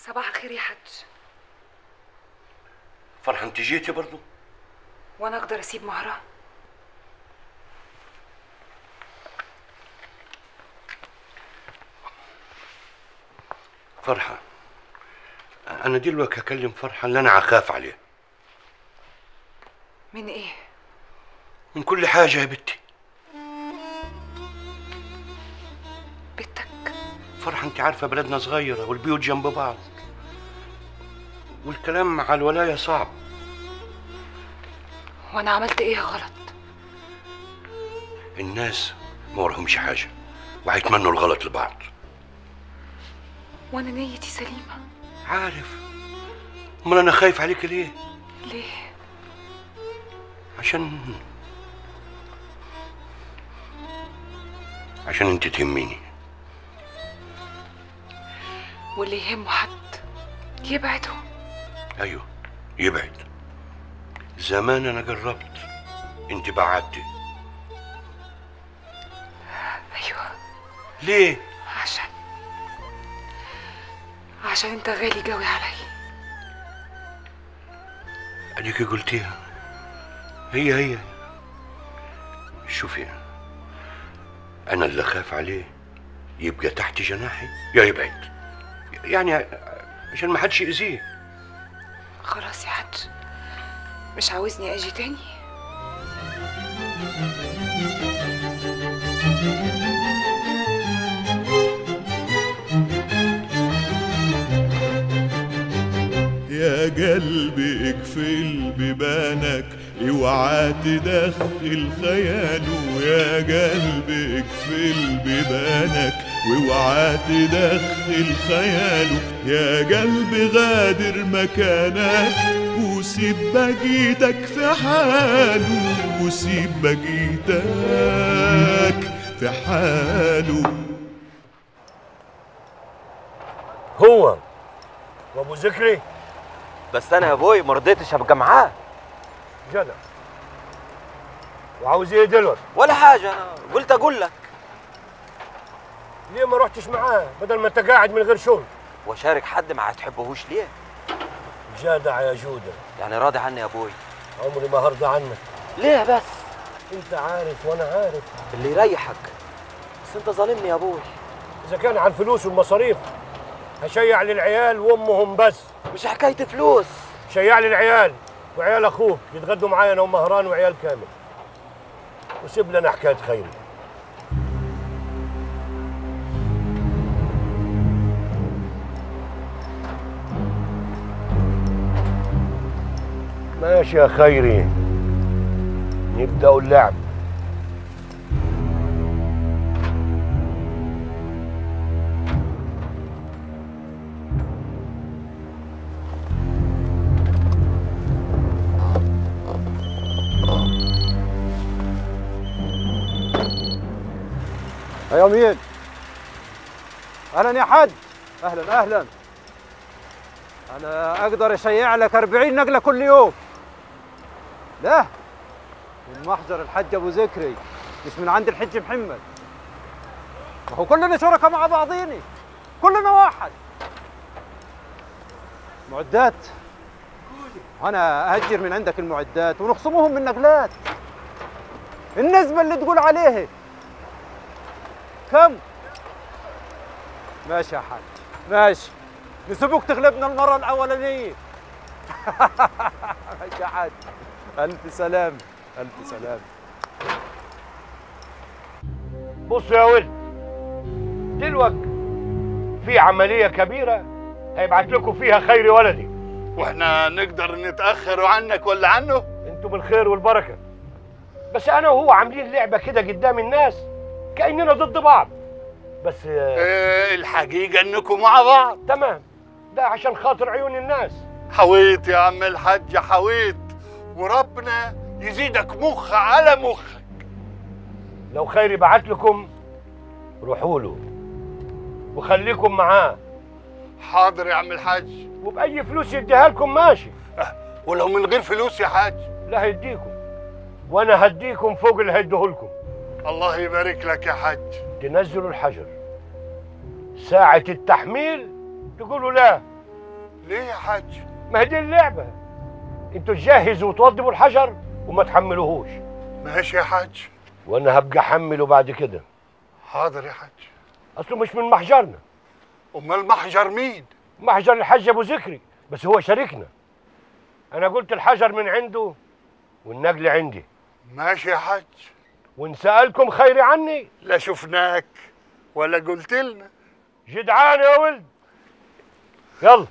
صباح الخير يا حاج فرحة انت جيتي برضو وانا اقدر اسيب مهرة فرحة أنا دلوقتي هكلم فرحة اللي أنا عخاف عليها من ايه من كل حاجة يا بنتي بنتك فرحة أنت عارفة بلدنا صغيرة والبيوت جنب بعض والكلام مع الولاية صعب وانا عملت ايه غلط الناس ما ورهمش حاجة وهيتمنوا الغلط لبعض وانا نيتي سليمة عارف امال انا خايف عليك ليه ليه عشان عشان انت تهميني واللي يهمه حد يبعده ايوه يبعد زمان انا جربت انت بعدتي ايوه ليه عشان عشان انت غالي قوي علي اديكي قلتيها هي هي شوفي انا اللي خاف عليه يبقى تحت جناحي يا يبعد يعني عشان ما حدش يأذيه خلاص يا حاج مش عاوزني اجي تاني يا قلبي اقفل بيبانك اوعى تدخل خياله يا قلبي اقفل بيبانك واوعى تدخل خياله يا قلبي غادر مكانك وسيب بقيتك في حاله وسيب بقيتك في حاله هو وابو ذكري بس انا يا ابوي ما رضيتش ابقى معاه جدع وعاوز ايه دلوقتي ولا حاجه انا قلت اقول لك ليه ما رحتش معاه بدل ما انت قاعد من غير شغل واشارك حد ما تحبهوش ليه جدع يا جودة يعني راضي عني يا ابوي عمري ما هرضى عنك ليه بس انت عارف وانا عارف اللي يريحك بس انت ظالمني يا ابوي اذا كان على الفلوس والمصاريف هشيع للعيال وامهم بس مش حكايه فلوس شيع للعيال وعيال اخوك يتغدوا معايا انا ومهران وعيال كامل وسيب لنا حكايه خيري ماشي يا خيري نبدأ اللعب يا مين اهلا يا حد اهلا اهلا انا اقدر اشيع لك 40 نقله كل يوم لا من محجر الحج ابو ذكري مش من عند الحج محمد ما هو كلنا شركاء مع بعضيني كلنا واحد معدات انا اهجر من عندك المعدات ونخصموهم من نقلات النسبه اللي تقول عليها كم ماشي يا حاج ماشي نسيبك تغلبنا المره الاولانيه ماشي يا حاج الف سلام الف سلام بص يا ولد دلوقتي في عملية كبيرة هيبعت لكم فيها خير ولدي واحنا نقدر نتاخر عنك ولا عنه انتوا بالخير والبركة بس انا وهو عاملين لعبة كده قدام الناس كأننا ضد بعض بس آه، إيه الحقيقه انكم مع بعض تمام ده عشان خاطر عيون الناس حويت يا عم الحاج حويت وربنا يزيدك مخ على مخك لو خيري بعت لكم روحوا له وخليكم معاه حاضر يا عم الحاج وبأي فلوس يديها لكم ماشي ولو من غير فلوس يا حاج لا هيديكم وانا هديكم فوق اللي هيديه لكم الله يبارك لك يا حاج تنزلوا الحجر ساعة التحميل تقولوا لا ليه يا حاج ما هي دي اللعبه انتوا تجهزوا وتوضبوا الحجر وما تحملوهوش ماشي يا حاج وانا هبقى احمله بعد كده حاضر يا حاج اصله مش من محجرنا امال محجر مين محجر الحاج ابو ذكري بس هو شريكنا انا قلت الحجر من عنده والنقل عندي ماشي يا حاج وان سالكم خيري عني لا شفناك ولا قلت لنا جدعان يا ولد يلا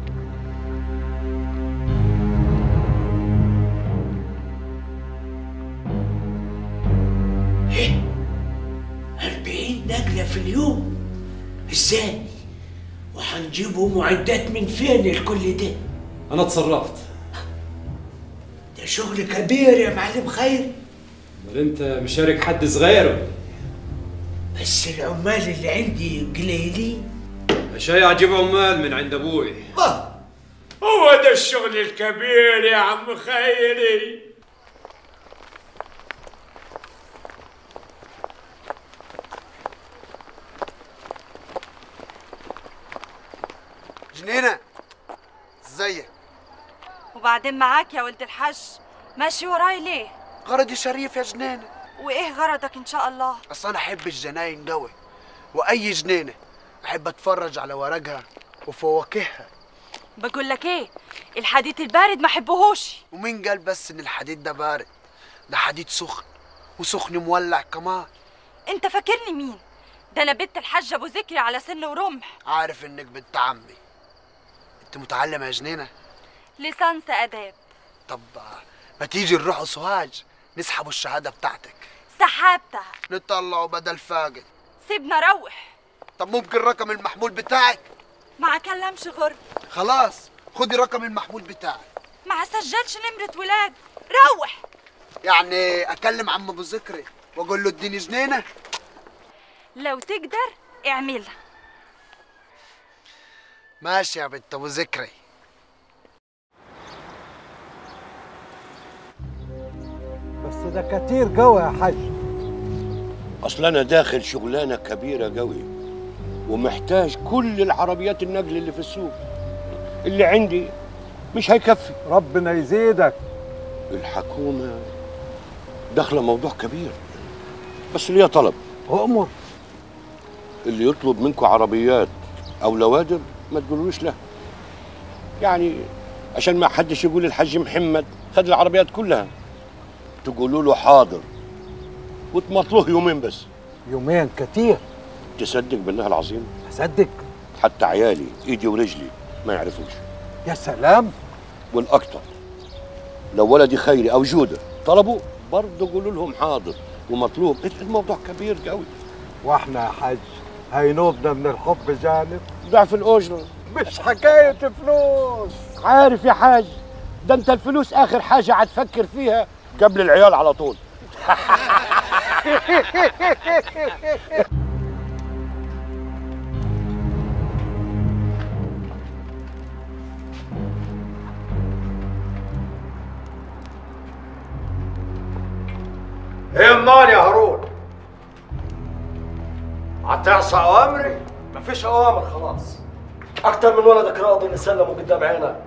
أربعين نقلة في اليوم ازاي وهنجيبوا معدات من فين الكل ده انا اتصرفت ده شغل كبير يا معلم خير امال انت مشارك حد صغير ولا بس العمال اللي عندي قليلين شايع اجيب عمال من عند ابوي هو ده الشغل الكبير يا عم خيري جنينة ازيك وبعدين معاك يا ولد الحج ماشي وراي ليه غرضي شريف يا جنينة وايه غرضك ان شاء الله اصل انا احب الجناين قوي واي جنينة احب اتفرج على ورقها وفواكهها بقول لك ايه الحديد البارد ما حبهوش ومين قال بس ان الحديد ده بارد ده حديد سخن وسخن مولع كمان انت فاكرني مين ده انا بنت الحاج ابو ذكري على سن ورمح عارف انك بنت عمي انت متعلمة يا جنينة لسانس اداب طب ما تيجي نروح سوهاج نسحبوا الشهادة بتاعتك سحابتها نطلعوا بدل فاقد سيبنا روح طب ممكن رقم المحمول بتاعك ما كلمش غرب خلاص خدي رقم المحمول بتاعك ما سجلش نمرة ولاد روح يعني اكلم عم ابو ذكري واقول له اديني جنينه لو تقدر اعملها ماشي يا بنت ابو ذكري بس ده كتير قوي يا حاج اصل انا داخل شغلانه كبيره قوي ومحتاج كل العربيات النقل اللي في السوق اللي عندي مش هيكفي ربنا يزيدك الحكومه داخله موضوع كبير بس ليا طلب اؤمر اللي يطلب منكم عربيات او لوادر ما تقولوش له يعني عشان ما حدش يقول الحاج محمد خد العربيات كلها تقولوا له حاضر وتمطلوه يومين بس يومين كتير تصدق بالله العظيم اصدق حتى عيالي ايدي ورجلي ما يعرفوش يا سلام والاكتر لو ولدي خيري او جوده طلبوا برضه قولوا لهم حاضر ومطلوب الموضوع كبير قوي واحنا يا حاج هينوبنا من الحب جانب ضعف الاجره مش حكايه فلوس عارف يا حاج ده انت الفلوس اخر حاجه هتفكر فيها قبل العيال على طول ايه امال يا هارون هتعصى اوامري مفيش اوامر خلاص اكتر من ولدك راضي نسلمه قدام عينك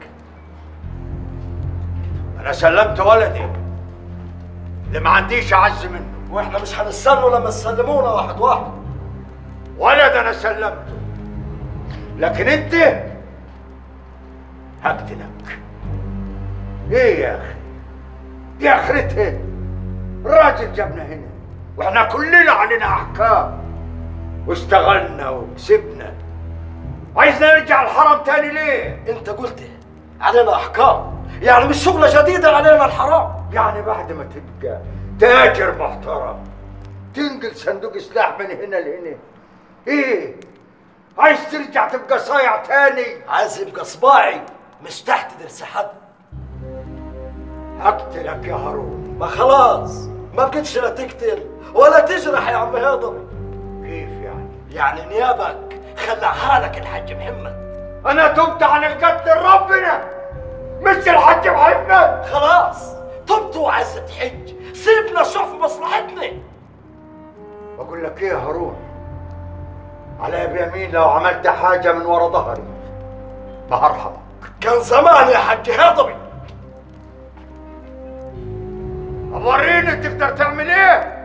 انا سلمت ولدي اللي ما عنديش اعز منه واحنا مش هنستنوا لما تسلمونا واحد واحد ولد انا سلمته لكن انت هقتلك ايه يا اخي دي اخرتها الراجل جابنا هنا واحنا كلنا علينا احكام واشتغلنا وكسبنا عايزنا نرجع الحرم تاني ليه انت قلت علينا احكام يعني مش شغله جديده علينا الحرام يعني بعد ما تبقى تاجر محترم تنقل صندوق سلاح من هنا لهنا ايه عايز ترجع تبقى صايع تاني عايز يبقى صباعي مش تحت درس حد هقتلك يا هارون ما خلاص ما بقتش لا تقتل ولا تجرح يا عم هيضر كيف يعني يعني نيابك خلعها لك الحاج محمد انا تبت عن القتل ربنا مش الحاج محمد خلاص تبت وعايز تحج سيبنا نشوف مصلحتنا بقول لك ايه يا هارون على بيمين لو عملت حاجة من ورا ظهري ما هرحمك كان زمان يا حاج هضبي وريني تقدر تعمل ايه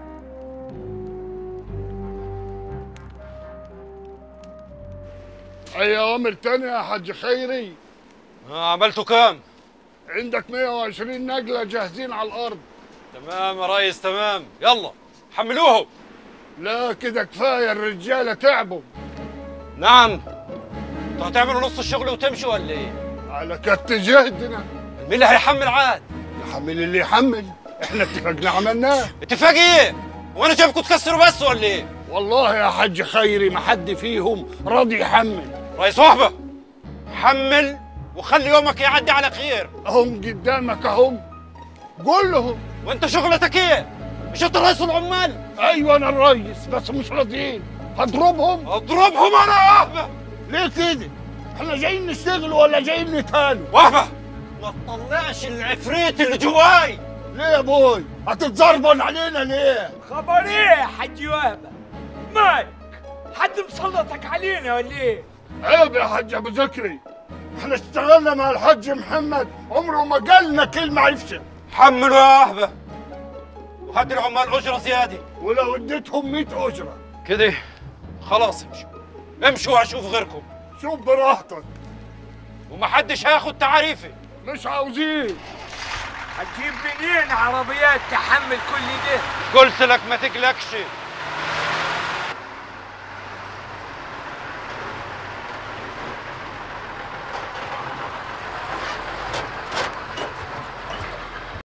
اي اوامر تانية يا حاج خيري آه عملتوا كام؟ عندك 120 نقلة جاهزين على الارض تمام يا ريس تمام يلا حملوهم لا كده كفاية الرجالة تعبوا نعم انتوا هتعملوا نص الشغل وتمشوا ولا ايه؟ على كت جهدنا مين اللي هيحمل عاد؟ يحمل اللي يحمل احنا اتفقنا عملناه اتفاق ايه؟ وانا شايفكم تكسروا بس ولا ايه؟ والله يا حاج خيري ما حد فيهم راضي يحمل ريس وهبه حمل وخلي يومك يعدي على خير هم قدامك اهم قول لهم وانت شغلتك ايه؟ مش انت رئيس العمال؟ ايوه انا الريس بس مش راضيين هضربهم اضربهم انا يا وهبه ليه كده احنا جايين نشتغل ولا جايين نتهانوا وهبه ما تطلعش العفريت اللي جواي ليه يا ابوي هتتزربن علينا ليه خبر ايه يا حاج وهبه مالك حد مسلطك علينا ولا ايه عيب يا حاج ابو زكري احنا اشتغلنا مع الحاج محمد عمره ما قالنا كلمه عفشه حملوا يا وهبه وهات العمال اجره زياده ولو اديتهم 100 اجره كده خلاص امشوا امشوا واشوف غيركم شوف براحتك ومحدش هياخد تعريفي مش عاوزين هتجيب منين عربيات تحمل كل ده قلت لك ما تقلقش